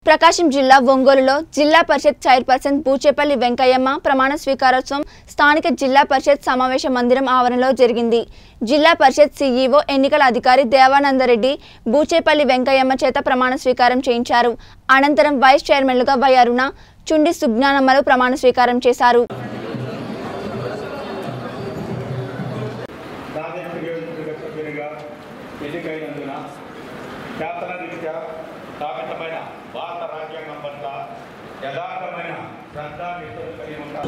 ప్రకాశం జిల్లా ఒంగోలులో జిల్లా పరిషత్ చైర్పర్సన్ బూచేపల్లి వెంకయ్యమ్మ ప్రమాణ స్వీకారోత్సవం స్థానిక జిల్లా పరిషత్ సమావేశ మందిరం ఆవరణలో జరిగింది జిల్లా పరిషత్ సీఈఓ ఎన్నికల అధికారి దేవానందరెడ్డి బూచేపల్లి వెంకయ్యమ్మ చేత ప్రమాణ స్వీకారం చేయించారు అనంతరం వైస్ చైర్మన్లుగా వై అరుణ చుండి సుజ్ఞానమ్మలు ప్రమాణ స్వీకారం చేశారు ప్రాథమిక నియోజకవర్గ సభ్యునిగా ఎన్నికైనందున శాసనరీత్యా స్థాపితమైన భారత రాజ్యాంగం పట్ల యథార్థమైన శ్రద్ధ నిష్ఠలు కలిగి ఉంటాను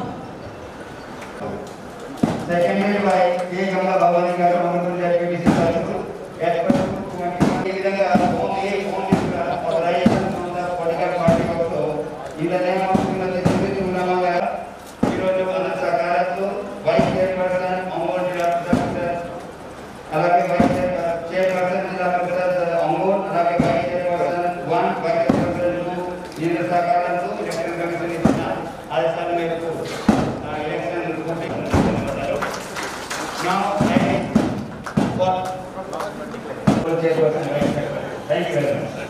secondary by A Ganga Bhavani గారు అమృతం డెప్యూటీ సర్వీసు ఈ విధంగా only only authorization from the political party also in the name of Shrimati Sumit Unnamma గారు ఈరోజు మన సకాలతో వైస్ చైర్పర్సన్ అమోల్ జిల్లా పరిషత్ అలాగే వైస్ చైర్పర్సన్ జిల్లా పరిషత్ అమోల్ అలాగే vice chairperson one vice chairperson two దీని సకాలంతో ఎలక్షన్ కమిషన్ ఇచ్చిన ఆదేశాల మేరకు ఆ ఎలక్షన్ పూర్తి Now, I for chairperson, right? Thank you very much.